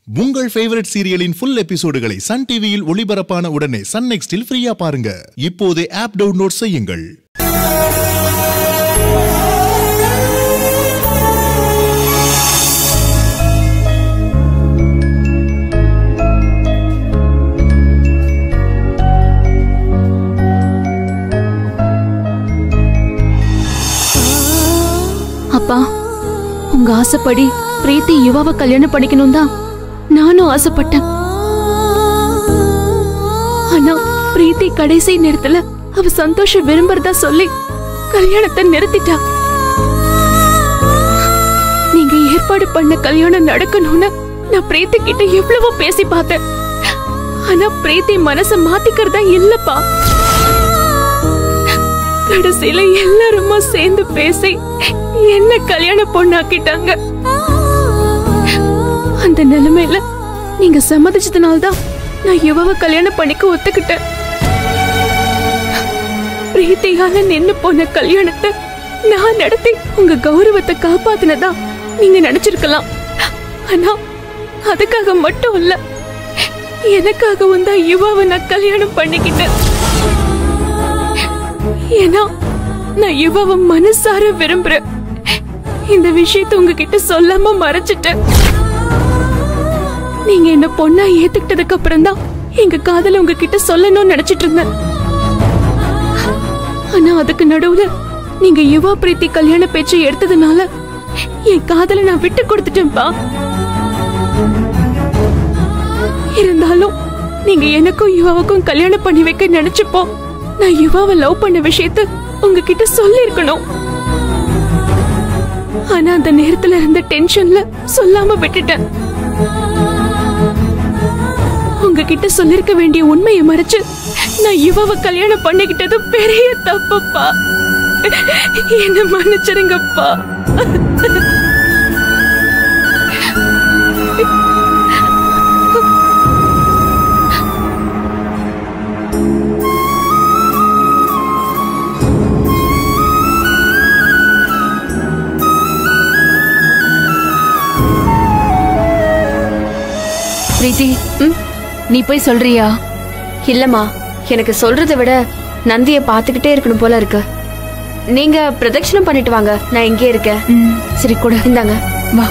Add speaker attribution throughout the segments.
Speaker 1: உங்கள் ஃபேவரட் சீரியலின் ஃபுல் எபிசோடுகளை சன் டிவியில் ஒளிபரப்பான உடனே சன் நெக்ஸ்டில் ஃப்ரீயா பாருங்க இப்போதே ஆப் டவுன்லோட் செய்யுங்கள்
Speaker 2: அப்பா உங்க ஆசைப்படி பிரீத்தி யுவாவை கல்யாணம் பண்ணிக்கணும் தான் நானும் ஆசைப்பட்டேன் ஆனா பிரீத்தி கடைசி நேரத்துல அவ சந்தோஷம் விரும்புறதா சொல்லி கல்யாணத்தை நிறுத்திட்டா நீங்க ஏற்பாடு பண்ண கல்யாணம் நடக்கணும்னு நான் பிரீத்தி கிட்ட எவ்வளவோ பேசி பார்த்தேன் ஆனா பிரீத்தி மனச மாத்திக்கிறதா இல்லப்பா கடைசியில எல்லாருமா சேர்ந்து பேசி என்ன கல்யாண பொண்ணாக்கிட்டாங்க அந்த நிலைமையில நீங்க சம்மதிச்சதுனால்தான் நான் யுவாவை கல்யாணம் பண்ணிக்க ஒத்துக்கிட்டேன் பிரீத்தியால நின்னு போன கல்யாணத்தை நான் நடத்தி உங்க கௌரவத்தை காப்பாத்தினதா நீங்க நினைச்சிருக்கலாம் ஆனா அதுக்காக மட்டும் இல்ல எனக்காகவும் தான் யுவாவை நான் கல்யாணம் பண்ணிக்கிட்டேன் ஏன்னா நான் யுவாவை மனசார விரும்புறேன் இந்த விஷயத்தை உங்ககிட்ட சொல்லாம மறைச்சிட்டேன் நீங்க என்ன பொண்ணா ஏத்துக்கிட்டதுக்கு அப்புறம் தான் எங்க காதல உங்ககிட்ட சொல்லணும்னு நினைச்சிட்டு இருந்தேன் ஆனா அதுக்கு நடுவுல நீங்க யுவா பிரீத்தி கல்யாண பேச்சை எடுத்ததுனால என் காதலை நான் விட்டு கொடுத்துட்டேன்ப்பா இருந்தாலும் நீங்க எனக்கும் யுவாவுக்கும் கல்யாணம் பண்ணி வைக்க நினைச்சப்போ நான் யுவாவை லவ் பண்ண விஷயத்த உங்ககிட்ட சொல்லிருக்கணும் ஆனா அந்த நேரத்துல இருந்த டென்ஷன்ல சொல்லாம விட்டுட்டேன் உங்ககிட்ட சொல்லிருக்க வேண்டிய உண்மையை மறைச்சு நான் யுவாவை கல்யாணம் பண்ணிக்கிட்டது பெரிய தப்புப்பா என்ன மன்னிச்சிருங்கப்பா
Speaker 3: பிரீத்தி நீ போய் சொல்றியா
Speaker 4: இல்லம்மா எனக்கு சொல்றதை விட நந்திய பாத்துக்கிட்டே இருக்கணும் போல இருக்கு நீங்க பிரதட்சணம் பண்ணிட்டு வாங்க நான் இங்கே இருக்கேன்
Speaker 3: ம், சரி கூட
Speaker 4: இந்தாங்க
Speaker 3: வா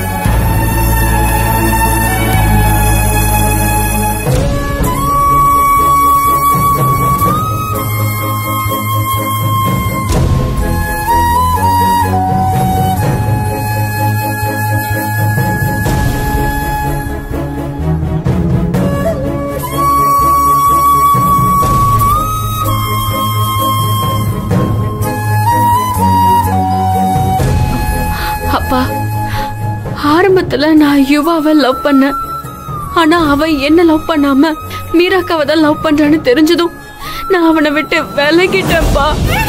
Speaker 2: அப்பா ஆரம்பத்துல நான் யுவாவை லவ் பண்ணேன் ஆனா அவன் என்ன லவ் பண்ணாம மீராக்காவை தான் லவ் பண்றான்னு தெரிஞ்சதும் நான் அவனை விட்டு விலகிட்டேன்ப்பா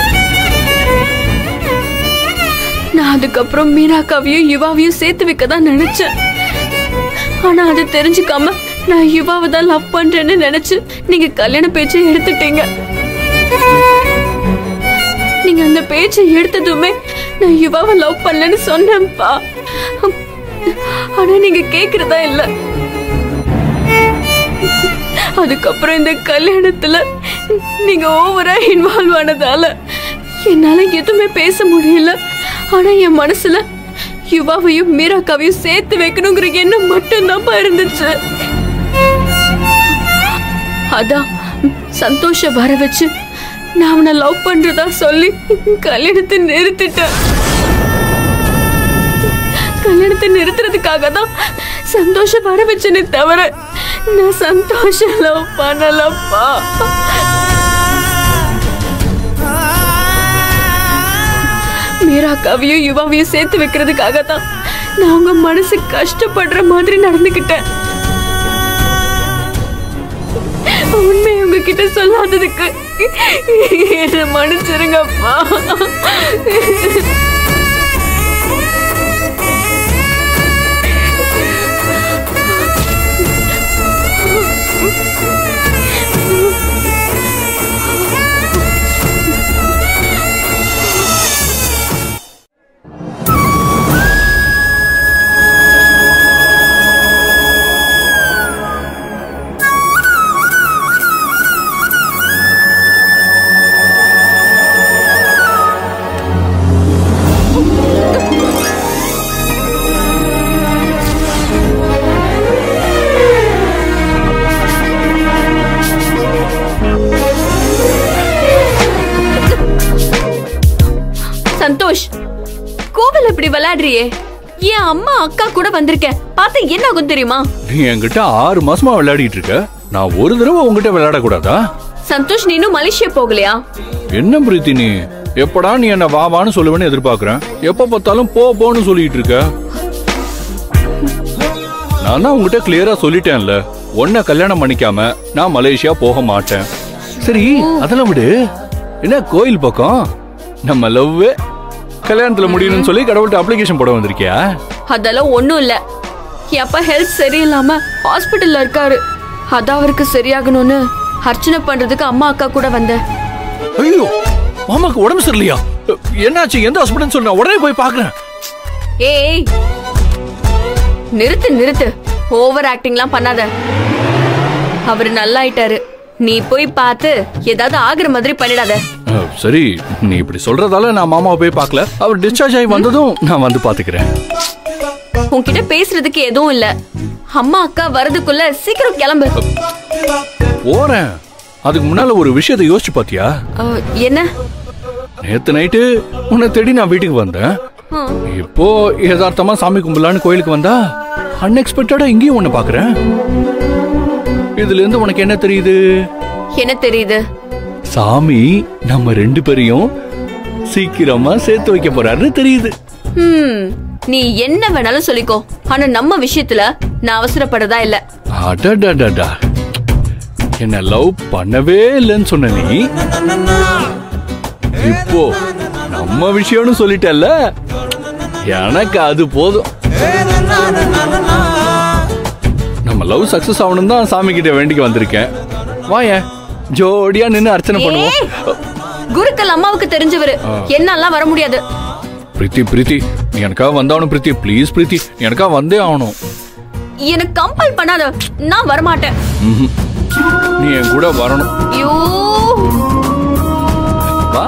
Speaker 2: நான் அதுக்கப்புறம் மீராக்காவையும் யுவாவையும் சேர்த்து வைக்க தான் நினைச்சேன் ஆனா அது தெரிஞ்சுக்காம நான் யுவாவை தான் லவ் பண்றேன்னு நினைச்சு நீங்க கல்யாண பேச்சை எடுத்துட்டீங்க நீங்க அந்த பேச்சை எடுத்ததுமே நான் யுவாவை லவ் பண்ணலன்னு சொன்னேன்ப்பா ஆனா நீங்க கேக்குறதா இல்ல அதுக்கப்புறம் இந்த கல்யாணத்துல நீங்க ஓவரா இன்வால்வ் ஆனதால என்னால எதுவுமே பேச முடியல ஆனா என் மனசுல யுவாவையும் மீராக்காவையும் சேர்த்து வைக்கணுங்கிற எண்ணம் மட்டும்தான் இருந்துச்சு அதான் சந்தோஷ வர வச்சு நான் அவனை லவ் பண்றதா சொல்லி கல்யாணத்தை நிறுத்திட்டேன் கல்யாணத்தை நிறுத்துறதுக்காக தான் சந்தோஷம் வர வச்சனே தவிர நான் சந்தோஷம் லவ் பண்ணலப்பா மீராக்காவையும் யுவாவையும் சேர்த்து வைக்கிறதுக்காக தான் நான் உங்க மனசு கஷ்டப்படுற மாதிரி நடந்துக்கிட்டேன் உண்மை உங்ககிட்ட சொல்லாததுக்கு என்ன மன்னிச்சிருங்கப்பா விளையாடுறியே என் அம்மா அக்கா கூட வந்திருக்கேன் பார்த்தா என்ன ஆகும் தெரியுமா
Speaker 5: நீ என்கிட்ட ஆறு மாசமா விளையாடிட்டு இருக்க நான் ஒரு தடவை உங்ககிட்ட விளையாட கூடாதா
Speaker 2: சந்தோஷ் நீ இன்னும் மலேசியா போகலையா
Speaker 5: என்ன பிரீத்தி நீ எப்படா நீ என்ன வா வான்னு சொல்லுவேன்னு எதிர்பார்க்கறேன் எப்ப பார்த்தாலும் போ போன்னு சொல்லிட்டு இருக்க நான் தான் உங்ககிட்ட கிளியரா சொல்லிட்டேன்ல உன்னை கல்யாணம் பண்ணிக்காம நான் மலேசியா போக மாட்டேன் சரி அதெல்லாம் விடு என்ன கோயில் பக்கம் நம்ம லவ் கல்யாணத்துல முடியணும்னு சொல்லி கடவுள்கிட்ட அப்ளிகேஷன் போட வந்திருக்கியா
Speaker 2: அதெல்லாம் ஒண்ணும் இல்ல என் அப்பா ஹெல்த் சரியில்லாம ஹாஸ்பிட்டல்ல இருக்காரு அதான் அவருக்கு சரியாகணும்னு அர்ச்சனை பண்றதுக்கு அம்மா அக்கா கூட வந்தேன்
Speaker 5: ஐயோ மாமாக்கு உடம்பு சரியில்லையா என்னாச்சு எந்த ஹாஸ்பிட்டல் சொன்ன உடனே போய் பாக்குறேன்
Speaker 2: ஏய் நிறுத்து நிறுத்து ஓவர் ஆக்டிங்லாம் பண்ணாத அவர் நல்லாயிட்டாரு நீ போய் பார்த்து ஏதாவது ஆகுற மாதிரி பண்ணிடாத
Speaker 5: அஹ், சரி நீ இப்படி சொல்றதால நான் மாமாவை போய் பார்க்கல அவர் டிஸ்சார்ஜ் ஆகி வந்ததும் நான் வந்து பாத்துக்கிறேன்
Speaker 2: உன்கிட்ட பேசுறதுக்கு எதுவும் இல்ல அம்மா அக்கா வரதுக்குள்ள சீக்கிரம் கிளம்பு
Speaker 5: போறேன் அதுக்கு முன்னால ஒரு விஷயத்தை யோசிச்சு பாத்தியா
Speaker 2: அஹ், என்ன
Speaker 5: நேத்து நைட்டு உன்னை தேடி நான் வீட்டுக்கு வந்தேன்
Speaker 2: ஹம்.
Speaker 5: இப்போ யதார்த்தமா சாமி கும்பலான்னு கோயிலுக்கு வந்தா அன்எக்ஸ்பெக்டடா இங்கேயும் உன்னை பாக்குறேன் இதுல இருந்து உனக்கு என்ன தெரியுது
Speaker 2: என்ன தெரியுது
Speaker 5: சாமி நம்ம ரெண்டு பேரையும் சீக்கிரமா சேர்த்து வைக்க போறாருன்னு தெரியுது
Speaker 2: ஹம், நீ என்ன வேணாலும் சொல்லிக்கோ ஆனா நம்ம விஷயத்துல நான் அவசரப்படுறதா இல்ல
Speaker 5: அடடடடா என்ன லவ் பண்ணவே இல்லைன்னு சொன்ன நீ இப்போ நம்ம விஷயம்னு சொல்லிட்டல்ல எனக்கு அது போதும் நம்ம லவ் சக்சஸ் ஆகணும் தான் சாமி கிட்ட வேண்டிக்க வந்திருக்கேன் வாயேன் ஜோடியா நின்னு அர்ச்சனை பண்ணுவோம்
Speaker 2: ஏய், குருக்கள் அம்மாவுக்கு தெரிஞ்சவரு என்னாலாம் வர முடியாது
Speaker 5: பிரீத்தி பிரீத்தி நீ எனக்காக வந்தாகணும் பிரீத்தி ப்ளீஸ் பிரீத்தி நீ எனக்காக வந்தே ஆகணும்
Speaker 2: எனக்கு கம்பல் பண்ணாத நான் வரமாட்டேன்
Speaker 5: ம்ஹும். நீ என் கூட வரணும்
Speaker 2: ஐயோ
Speaker 5: வா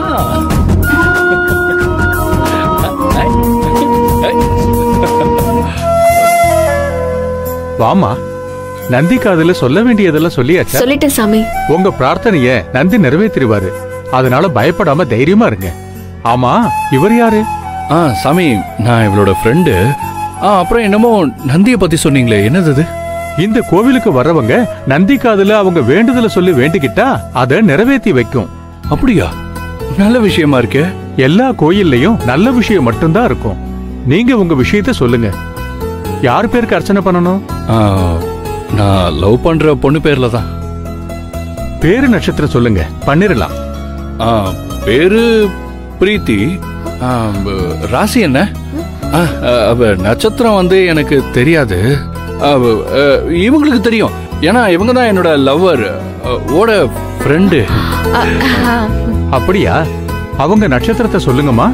Speaker 6: வாமா நந்தி காதுல சொல்ல வேண்டியதெல்லாம் சொல்லியாச்சா
Speaker 2: சொல்லிட்டேன் சாமி
Speaker 6: உங்க பிரார்த்தனைய நந்தி நிறைவேற்றிடுவாரு அதனால பயப்படாம தைரியமா இருங்க ஆமா இவர் யாரு
Speaker 5: ஆ சாமி நான் இவளோட ஃப்ரெண்டு ஆ அப்புறம் என்னமோ நந்தியை பத்தி சொன்னீங்களே என்னது அது
Speaker 6: இந்த கோவிலுக்கு வர்றவங்க நந்தி காதுல அவங்க வேண்டுதலை சொல்லி வேண்டிக்கிட்டா அதை நிறைவேத்தி வைக்கும்
Speaker 5: அப்படியா நல்ல விஷயமா இருக்கே
Speaker 6: எல்லா கோயில்லையும் நல்ல விஷயம் மட்டும்தான் இருக்கும் நீங்க உங்க விஷயத்த சொல்லுங்க யார் பேருக்கு அர்ச்சனை பண்ணணும்
Speaker 5: ஆ, நான் லவ் பண்ற பொண்ணு பேர்ல தான்
Speaker 6: பேரு நட்சத்திரம் சொல்லுங்க பண்ணிரலாம்
Speaker 5: ஆ, பேரு பிரீத்தி ஆ, ப- ராசி என்ன ஆ, ஆ, அவ நட்சத்திரம் வந்து எனக்கு தெரியாது அவ, ஆ, இவங்களுக்கு தெரியும் ஏன்னா இவங்க தான் என்னோட லவ்வர் ஓட ஃப்ரெண்டு
Speaker 6: அப்படியா அவங்க நட்சத்திரத்தை சொல்லுங்கம்மா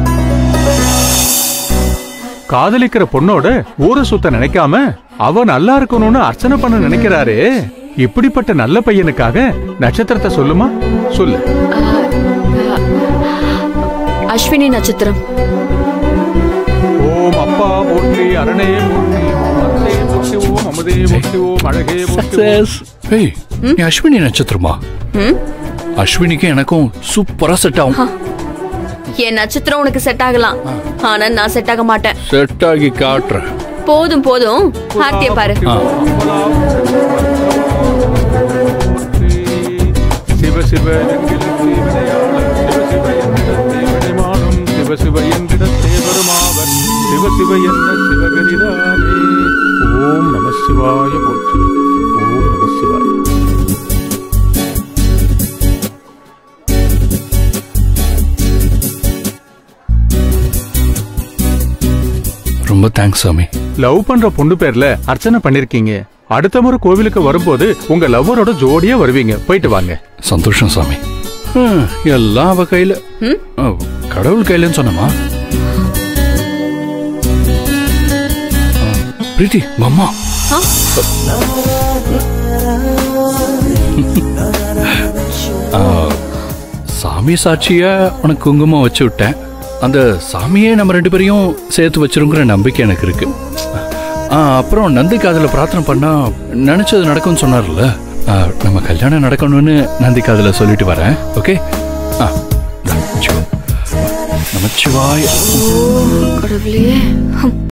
Speaker 6: காதலிக்கிற பொண்ணோட ஊரை சுத்த நினைக்காம அவ நல்லா இருக்கணும்னு அர்ச்சனை பண்ண நினைக்கிறாரே இப்படிப்பட்ட நல்ல பையனுக்காக நட்சத்திரத்தை சொல்லுமா சொல்லு
Speaker 2: அஸ்வினி நட்சத்திரம்
Speaker 6: ஓம் அப்பா போற்றி அரணே போற்றி அத்தே போற்றி ஓம் அமுதே போற்றி ஓம் அழகே போற்றி ஓம்.
Speaker 5: ஏய் நீ அஸ்வினி நட்சத்திரமா
Speaker 2: ம்?
Speaker 5: அஸ்வினிக்கும் எனக்கும் சூப்பரா செட் ஆகும்
Speaker 2: என் நட்சத்திரம் உனக்கு செட் ஆகலாம் ஆனா நான் செட் ஆக மாட்டேன்
Speaker 5: செட் ஆகி காட்டுறேன்
Speaker 2: போதும் போதும் ஆர்த்திய பாரு
Speaker 5: ஆ.
Speaker 6: சிவ சிவ என்கிடத்தே விளையாடல் சிவ சிவ என்கிடத்தே விளைமாடும் சிவ சிவ என்கிடத்தே வருமாவர் சிவ சிவ என்ற சிவகரிதானே ஓம் நம சிவாய போற்றி ஓம் நம சிவாய
Speaker 5: ரொம்ப தேங்க்ஸ் சாமி
Speaker 6: லவ் பண்ற பொண்ணு பேர்ல அர்ச்சனை பண்ணிருக்கீங்க அடுத்த முறை கோவிலுக்கு வரும்போது உங்க லவ்வரோட ஜோடியா வருவீங்க போயிட்டு வாங்க
Speaker 5: சந்தோஷம் சாமி ஹம், எல்லாம் அவ கையில
Speaker 2: ம்?
Speaker 5: ஓ, கடவுள் கையிலன்னு சொன்னமா பிரீத்தி மம்மா
Speaker 2: ஆ?
Speaker 5: ஆ, சாமி சாட்சியா உனக்கு குங்குமம் வச்சு விட்டேன் அந்த சாமியே நம்ம ரெண்டு பேரையும் சேர்த்து வச்சிருங்கிற நம்பிக்கை எனக்கு இருக்கு ஆ, அப்புறம் நந்தி காதுல பிரார்த்தனை பண்ணா நினைச்சது நடக்கும்னு சொன்னார்ல ஆ, நம்ம கல்யாணம் நடக்கணும்னு நந்தி காதுல சொல்லிட்டு வரேன் ஓகே ஆ இந்தா, வச்சுக்கோ. நமச்சிவாய
Speaker 4: கடவுளே